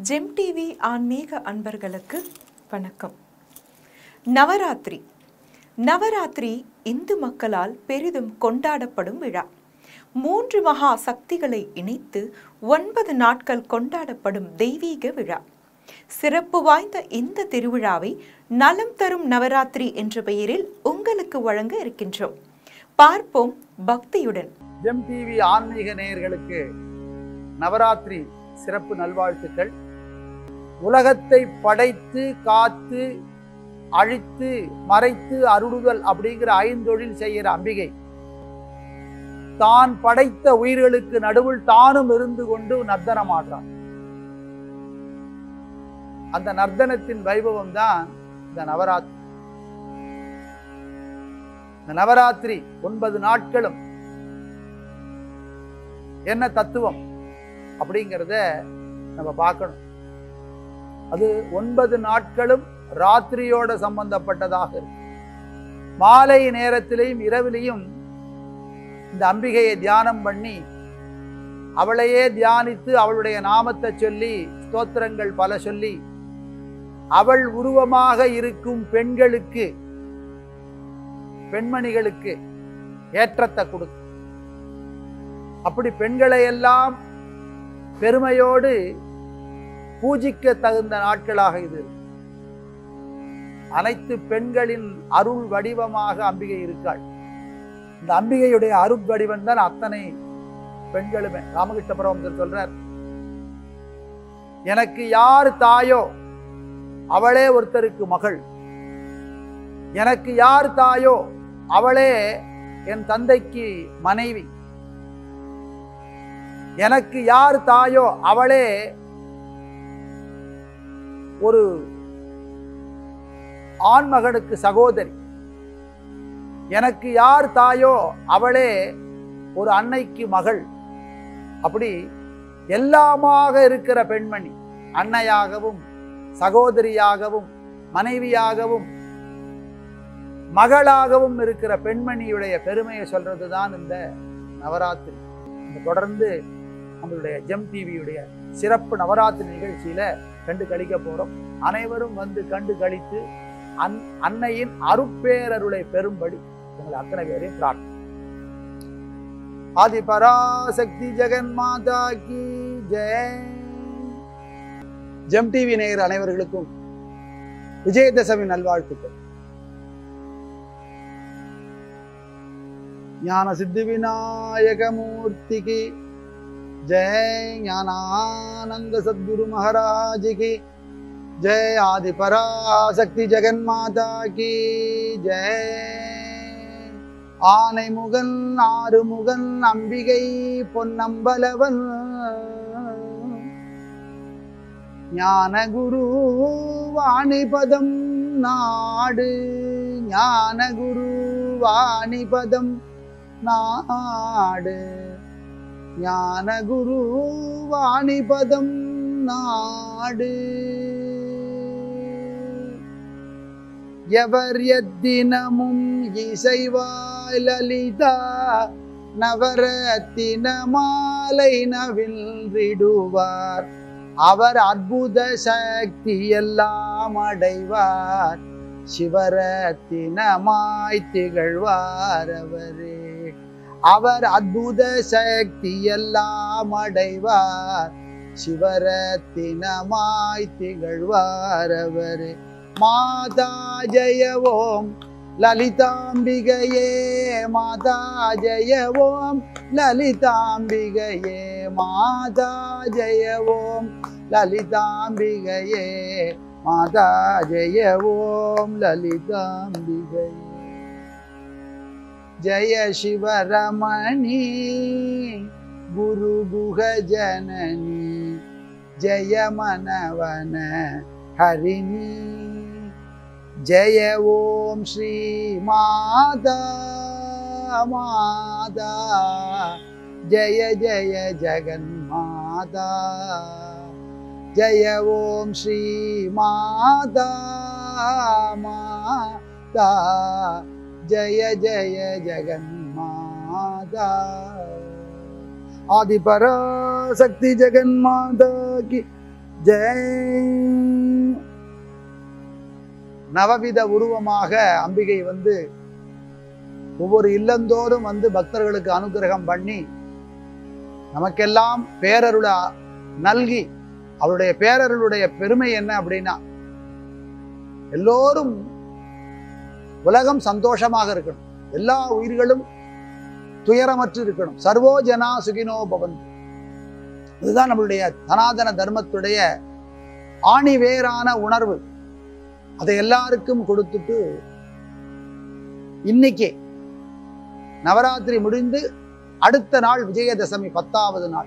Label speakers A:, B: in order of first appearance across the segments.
A: GeM TV ஆன்மீக அன்பர்களுக்கு வணக்கம் நவராத்திரி நவராத்திரி இந்து மக்களால் பெரிதும் கொண்டாடப்படும் விழா மூன்று மகா சக்திகளை இணைத்து ஒன்பது நாட்கள் கொண்டாடப்படும் தெய்வீக விழா சிறப்பு வாய்ந்த இந்த திருவிழாவை நலம் தரும் நவராத்திரி என்ற பெயரில் உங்களுக்கு வழங்க இருக்கின்றோம் பார்ப்போம் பக்தியுடன்
B: ஜெம் டிவி ஆன்மீக நேயர்களுக்கு நவராத்திரி சிறப்பு நல்வாழ்த்துக்கள் உலகத்தை படைத்து காத்து அழித்து மறைத்து அருளுதல் அப்படிங்கிற ஐந்தொழில் செய்கிற அம்பிகை தான் படைத்த உயிர்களுக்கு நடுவில் தானும் இருந்து கொண்டு நர்த்தனமாடுறான் அந்த நர்த்தனத்தின் வைபவம் தான் இந்த நவராத்திரி இந்த நவராத்திரி ஒன்பது நாட்களும் என்ன தத்துவம் அப்படிங்கிறத நம்ம பார்க்கணும் அது ஒன்பது நாட்களும் ராத்திரியோட சம்பந்தப்பட்டதாக இருக்கு மாலை நேரத்திலையும் இரவிலையும் இந்த அம்பிகையை தியானம் பண்ணி அவளையே தியானித்து அவளுடைய நாமத்தை சொல்லி ஸ்தோத்திரங்கள் பல சொல்லி அவள் உருவமாக இருக்கும் பெண்களுக்கு பெண்மணிகளுக்கு ஏற்றத்தை கொடுக்கும் அப்படி பெண்களை எல்லாம் பெருமையோடு பூஜிக்க தகுந்த நாட்களாக இது இருக்கு. அனைத்து பெண்களின் அருள் வடிவமாக அம்பிகை இருக்காள் இந்த அம்பிகையுடைய அருள் வடிவம் தான் அத்தனை பெண்களுமே ராமகிருஷ்ண பரமசர் சொல்றார் எனக்கு யார் தாயோ அவளே ஒருத்தருக்கு மகள் எனக்கு யார் தாயோ அவளே என் தந்தைக்கு மனைவி எனக்கு யார் தாயோ அவளே ஒரு ஆண்மகனுக்கு சகோதரி எனக்கு யார் தாயோ அவளே ஒரு அன்னைக்கு மகள் அப்படி எல்லாமாக இருக்கிற பெண்மணி அன்னையாகவும் சகோதரியாகவும் மனைவியாகவும் மகளாகவும் இருக்கிற பெண்மணியுடைய பெருமையை சொல்றதுதான் இந்த நவராத்திரி இந்த தொடர்ந்து நம்மளுடைய ஜெம் டிவியுடைய சிறப்பு நவராத்திரி நிகழ்ச்சியில கண்டு கழிக்க போறோம் அனைவரும் வந்து கண்டு கழித்து அன் அன்னையின் அருட்பேரருளை பெறும்படி உங்களை அத்தனை பேரையும் பிரார்த்தனை ஆதி பராசக்தி ஜெகன் மாதா கி ஜெய் ஜெம் டிவி நேயர் அனைவர்களுக்கும் விஜயதசமி நல்வாழ்த்துக்கள் ஞான சித்தி விநாயக மூர்த்திக்கு ஜெய் ஞானானந்த சத்குரு மகாராஜ் கி ஜெய் ஆதி பராசக்தி ஜெகன் மாதா கி ஜெய் ஆனை முகன் ஆறு முகன் அம்பிகை பொன்னம்பலவன் ஞான குரு வாணிபதம் நாடு ஞான குரு வாணிபதம் நாடு ஞான குரு வாணிபதம் நாடு எவர் எத்தினமும் இசைவாய் லலிதா நவரத்தின மாலை நவில்றிடுவார் அவர் அற்புத சக்தி எல்லாம் அடைவார் சிவரத்தினமாய் திகழ்வார் அவரே அவர் அற்புத சக்தி எல்லாம் அடைவார் சிவரத்தினமாய் திகழ்வார் அவரே மாதா ஜெய ஓம் லலிதாம்பிகையே மாதா ஜெய ஓம் லலிதாம்பிகையே மாதா ஜெய ஓம் லலிதாம்பிகையே மாதா ஜெய ஓம் லலிதாம்பிகையே ஜய சிவரமணி குரு குக ஜனனி ஜய மனவன ஹரிணி ஜய ஓம் ஸ்ரீ மாதா மாதா ஜய ஜய ஜகன்மாதா ஜய ஓம் ஸ்ரீ மாதா மாதா ஜய ஜய ஜகன்மாதா ஆதிபராசக்தி ஜெகன்மாதா கி ஜெய் நவவித உருவமாக அம்பிகை வந்து ஒவ்வொரு இல்லந்தோறும் வந்து பக்தர்களுக்கு அனுகிரகம் பண்ணி நமக்கெல்லாம் பேரருள நல்கி அவருடைய பேரருளுடைய பெருமை என்ன அப்படின்னா எல்லோரும் உலகம் சந்தோஷமாக இருக்கணும் எல்லா உயிர்களும் துயரமற்று இருக்கணும் சர்வோ ஜனா சுகினோ பவன் இதுதான் நம்மளுடைய சனாதன தர்மத்துடைய ஆணிவேரான உணர்வு அதை எல்லாருக்கும் கொடுத்துட்டு இன்னைக்கே நவராத்திரி முடிந்து அடுத்த நாள் விஜயதசமி பத்தாவது நாள்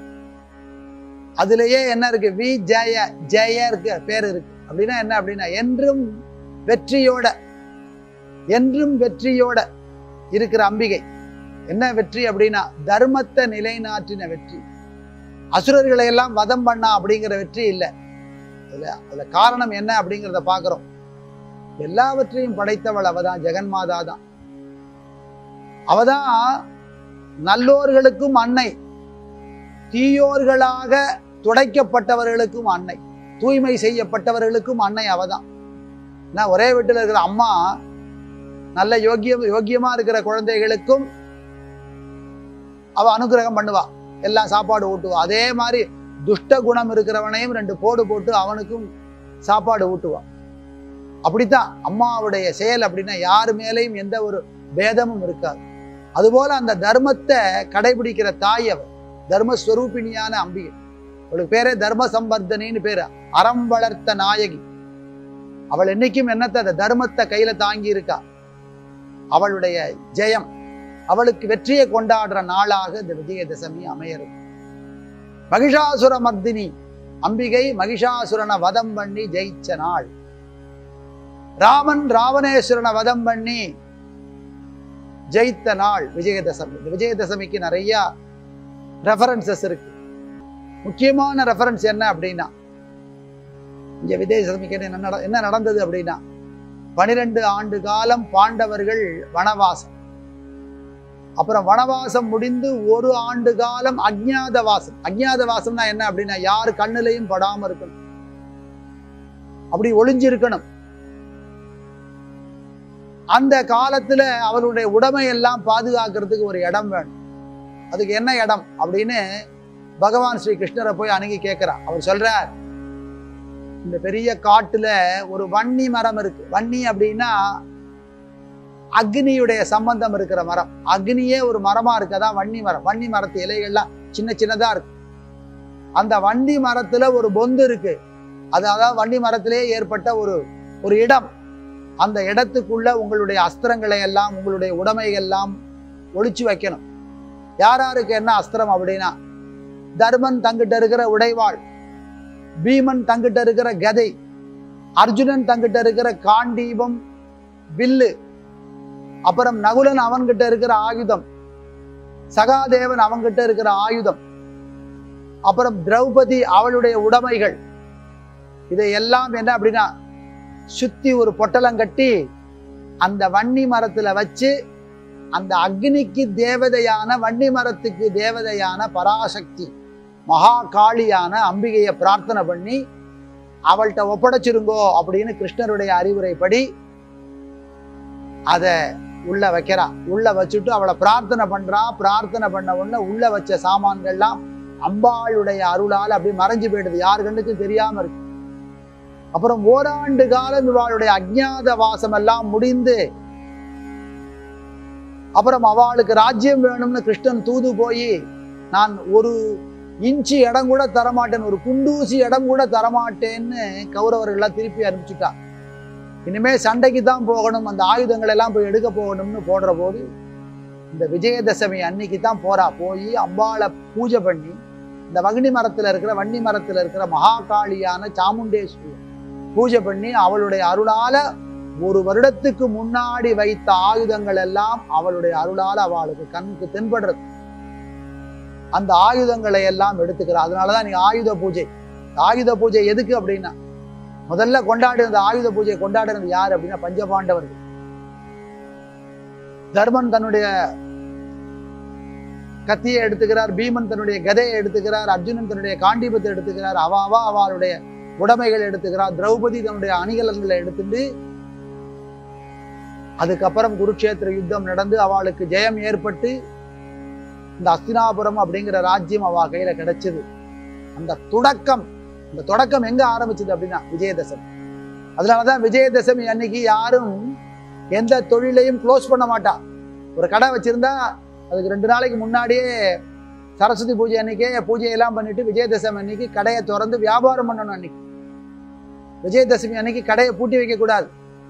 B: அதுலயே என்ன இருக்கு வி ஜெய ஜெய இருக்கு பேர் இருக்கு அப்படின்னா என்ன அப்படின்னா என்றும் வெற்றியோட என்றும் வெற்றியோட இருக்கிற அம்பிகை என்ன வெற்றி அப்படின்னா தர்மத்தை நிலைநாட்டின வெற்றி அசுரர்களை எல்லாம் வதம் பண்ணா அப்படிங்கிற வெற்றி இல்லை அதுல அதுல காரணம் என்ன அப்படிங்கிறத பாக்குறோம் எல்லாவற்றையும் படைத்தவள் அவதான் ஜெகன்மாதா தான் அவதான் நல்லோர்களுக்கும் அன்னை தீயோர்களாக துடைக்கப்பட்டவர்களுக்கும் அன்னை தூய்மை செய்யப்பட்டவர்களுக்கும் அன்னை அவதான் நான் ஒரே வீட்டில் இருக்கிற அம்மா நல்ல யோக்கியம் யோக்கியமா இருக்கிற குழந்தைகளுக்கும் அவ அனுகிரகம் பண்ணுவா எல்லாம் சாப்பாடு ஊட்டுவா அதே மாதிரி துஷ்ட குணம் இருக்கிறவனையும் ரெண்டு போடு போட்டு அவனுக்கும் சாப்பாடு ஊட்டுவா அப்படித்தான் அம்மாவுடைய செயல் அப்படின்னா யாரு மேலேயும் எந்த ஒரு பேதமும் இருக்காது அதுபோல அந்த தர்மத்தை கடைபிடிக்கிற தாய் அவ தர்மஸ்வரூபிணியான அம்பிகை அவளுக்கு பேரே தர்ம சம்பர்தனின்னு பேரு அறம் வளர்த்த நாயகி அவள் என்னைக்கும் என்னத்தை அந்த தர்மத்தை கையில தாங்கி இருக்கா அவளுடைய ஜெயம் அவளுக்கு வெற்றியை கொண்டாடுற நாளாக இந்த விஜயதசமி அமையறது மகிஷாசுர மர்தினி அம்பிகை மகிஷாசுரனை வதம் பண்ணி ஜெயிச்ச நாள் ராமன் ராவணேஸ்வரனை வதம் பண்ணி ஜெயித்த நாள் விஜயதசமி இந்த விஜயதசமிக்கு நிறைய ரெஃபரன்சஸ் இருக்கு முக்கியமான ரெஃபரன்ஸ் என்ன அப்படின்னா இங்க விஜயதசமிக்கு என்ன நட- என்ன நடந்தது அப்படின்னா பனிரெண்டு ஆண்டு காலம் பாண்டவர்கள் வனவாசம் அப்புறம் வனவாசம் முடிந்து ஒரு ஆண்டு காலம் அஜ்ஞாத வாசம் அஜ்ஞாத வாசம்னா என்ன அப்படின்னா யாரு கண்ணுலையும் படாம இருக்கணும் அப்படி ஒளிஞ்சிருக்கணும் அந்த காலத்துல அவருடைய உடைமை எல்லாம் பாதுகாக்கிறதுக்கு ஒரு இடம் வேணும் அதுக்கு என்ன இடம் அப்படின்னு பகவான் ஸ்ரீ கிருஷ்ணரை போய் அணுகி கேட்கிறார் அவர் சொல்றார் இந்த பெரிய காட்டுல ஒரு வன்னி மரம் இருக்கு வன்னி அப்படின்னா அக்னியுடைய சம்பந்தம் இருக்கிற மரம் அக்னியே ஒரு மரமா இருக்கதான் வன்னி மரம் வன்னி மரத்து இலைகள்லாம் சின்ன சின்னதா இருக்கு அந்த வன்னி மரத்துல ஒரு பொந்து இருக்கு அது அதாவது வன்னி மரத்திலே ஏற்பட்ட ஒரு ஒரு இடம் அந்த இடத்துக்குள்ள உங்களுடைய அஸ்திரங்களை எல்லாம் உங்களுடைய உடைமைகள் எல்லாம் ஒளிச்சு வைக்கணும் யார் யாருக்கு என்ன அஸ்திரம் அப்படின்னா தர்மன் தங்கிட்ட இருக்கிற உடைவாள் பீமன் தங்கிட்ட இருக்கிற கதை அர்ஜுனன் தங்கிட்ட இருக்கிற காண்டீபம் வில்லு அப்புறம் நகுலன் அவன்கிட்ட இருக்கிற ஆயுதம் சகாதேவன் அவன்கிட்ட இருக்கிற ஆயுதம் அப்புறம் திரௌபதி அவளுடைய உடைமைகள் இதை எல்லாம் என்ன அப்படின்னா சுத்தி ஒரு பொட்டலம் கட்டி அந்த வன்னி மரத்துல வச்சு அந்த அக்னிக்கு தேவதையான வன்னி மரத்துக்கு தேவதையான பராசக்தி மகா காளியான அம்பிகையை பிரார்த்தனை பண்ணி அவள்கிட்ட ஒப்படைச்சிருங்கோ அப்படின்னு கிருஷ்ணருடைய அறிவுரைப்படி அதை உள்ள வைக்கிறா உள்ள வச்சுட்டு அவளை பிரார்த்தனை பண்றா பிரார்த்தனை பண்ண உடனே உள்ள வச்ச சாமான்கள்லாம் அம்பாளுடைய அருளால் அப்படி மறைஞ்சு போயிடுது யாரு கண்ணுக்கும் தெரியாம இருக்கு அப்புறம் ஓராண்டு காலம் இவாளுடைய அஜ்ஞாத வாசம் எல்லாம் முடிந்து அப்புறம் அவளுக்கு ராஜ்யம் வேணும்னு கிருஷ்ணன் தூது போய் நான் ஒரு இன்ச்சு இடம் கூட தரமாட்டேன் ஒரு குண்டூசி இடம் கூட தரமாட்டேன்னு கௌரவர்கள்லாம் திருப்பி அனுப்பிச்சுட்டா இனிமே சண்டைக்கு தான் போகணும் அந்த ஆயுதங்கள் எல்லாம் போய் எடுக்க போகணும்னு போடுற போது இந்த விஜயதசமி அன்னைக்கு தான் போறா போய் அம்பாளை பூஜை பண்ணி இந்த வகுனி மரத்துல இருக்கிற வன்னி மரத்துல இருக்கிற மகாகாளியான சாமுண்டேஸ்வரி பூஜை பண்ணி அவளுடைய அருளால ஒரு வருடத்துக்கு முன்னாடி வைத்த ஆயுதங்கள் எல்லாம் அவளுடைய அருளால அவளுக்கு கண்ணுக்கு தென்படுறது அந்த ஆயுதங்களை எல்லாம் எடுத்துக்கிறா அதனாலதான் நீ ஆயுத பூஜை ஆயுத பூஜை எதுக்கு அப்படின்னா முதல்ல கொண்டாடுறது ஆயுத பூஜையை கொண்டாடுறது யார் அப்படின்னா பஞ்சபாண்டவர்கள் தர்மன் தன்னுடைய கத்தியை எடுத்துக்கிறார் பீமன் தன்னுடைய கதையை எடுத்துக்கிறார் அர்ஜுனன் தன்னுடைய காண்டீபத்தை எடுத்துக்கிறார் அவ அவ அவளுடைய உடைமைகள் எடுத்துக்கிறார் திரௌபதி தன்னுடைய அணிகலன்களை எடுத்துட்டு அதுக்கப்புறம் குருட்சேத்திர யுத்தம் நடந்து அவளுக்கு ஜெயம் ஏற்பட்டு இந்த அஸ்தினாபுரம் அப்படிங்கிற ராஜ்யம் அவ கையில கிடைச்சது அந்த தொடக்கம் இந்த தொடக்கம் எங்க ஆரம்பிச்சது அப்படின்னா விஜயதசமி அதனாலதான் விஜயதசமி அன்னைக்கு யாரும் எந்த தொழிலையும் க்ளோஸ் பண்ண மாட்டா ஒரு கடை வச்சிருந்தா அதுக்கு ரெண்டு நாளைக்கு முன்னாடியே சரஸ்வதி பூஜை அன்னைக்கே பூஜையெல்லாம் பண்ணிட்டு விஜயதசமி அன்னைக்கு கடையை திறந்து வியாபாரம் பண்ணணும் அன்னைக்கு விஜயதசமி அன்னைக்கு கடையை பூட்டி வைக்க கூடாது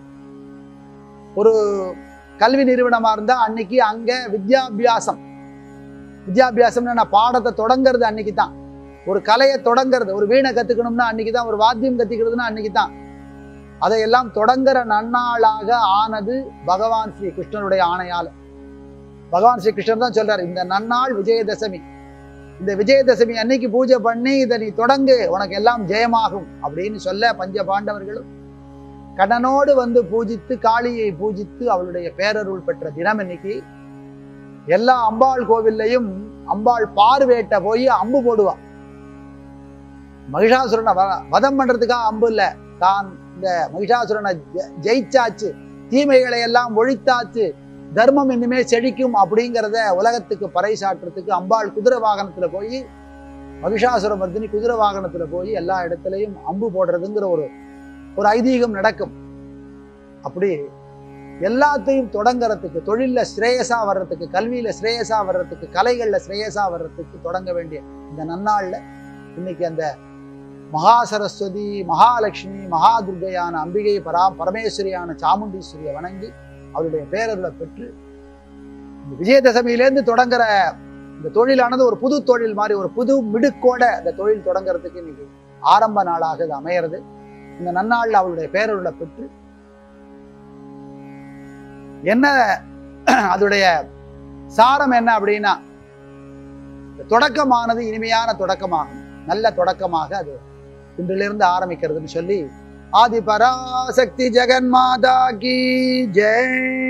B: ஒரு கல்வி நிறுவனமா இருந்தா அன்னைக்கு அங்க வித்யாபியாசம் வித்யாபியாசம்னா நான் பாடத்தை தொடங்கிறது அன்னைக்கு தான் ஒரு கலையை தொடங்கிறது ஒரு வீணை கத்துக்கணும்னா அன்னைக்கு தான் ஒரு வாத்தியம் கத்துக்கிறதுனா அன்னைக்கு தான் அதையெல்லாம் தொடங்குற நன்னாளாக ஆனது பகவான் ஸ்ரீ கிருஷ்ணனுடைய ஆணையால பகவான் ஸ்ரீ கிருஷ்ணன் தான் சொல்றாரு இந்த நன்னாள் விஜயதசமி இந்த விஜயதசமி அன்னைக்கு பூஜை பண்ணி இதை நீ தொடங்கு உனக்கு எல்லாம் ஜெயமாகும் அப்படின்னு சொல்ல பஞ்ச பாண்டவர்களும் கடனோடு வந்து பூஜித்து காளியை பூஜித்து அவளுடைய பேரருள் பெற்ற தினம் இன்னைக்கு எல்லா அம்பாள் கோவில்லையும் அம்பாள் பார்வேட்ட போய் அம்பு போடுவா மகிஷாசுரனை வ- வதம் பண்றதுக்காக அம்பு இல்ல தான் இந்த மகிஷாசுரனை ஜெ- ஜெயிச்சாச்சு தீமைகளை எல்லாம் ஒழித்தாச்சு தர்மம் இனிமே செழிக்கும் அப்படிங்கிறத உலகத்துக்கு பறைசாற்றுறதுக்கு அம்பாள் குதிரை வாகனத்துல போய் மகிஷாசுர மர்தினி குதிரை வாகனத்துல போய் எல்லா இடத்துலையும் அம்பு போடுறதுங்கிற ஒரு ஒரு ஐதீகம் நடக்கும் அப்படி எல்லாத்தையும் தொடங்கறதுக்கு தொழில்ல ஸ்ரேயசா வர்றதுக்கு கல்வியில ஸ்ரேயசா வர்றதுக்கு கலைகள்ல ஸ்ரேயசா வர்றதுக்கு தொடங்க வேண்டிய இந்த நன்னாள்ல இன்னைக்கு அந்த மகா சரஸ்வதி மகாலட்சுமி மகா துர்க்கையான அம்பிகை பரா பரமேஸ்வரியான சாமுண்டீஸ்வரியை வணங்கி அவருடைய பேரருளை பெற்று இந்த விஜயதசமியிலேருந்து தொடங்குற இந்த தொழிலானது ஒரு புது தொழில் மாதிரி ஒரு புது மிடுக்கோட இந்த தொழில் தொடங்குறதுக்கு இன்னைக்கு ஆரம்ப நாளாக இது அமையிறது இந்த நன்னாளில் அவருடைய பேரருளை பெற்று என்ன அதோடைய சாரம் என்ன அப்படின்னா இந்த தொடக்கமானது இனிமையான தொடக்கமாகும் நல்ல தொடக்கமாக அது இன்றிலிருந்து ஆரம்பிக்கிறதுன்னு சொல்லி ஆதி பராசக்தி ஜெகன்மாதா கி ஜெய்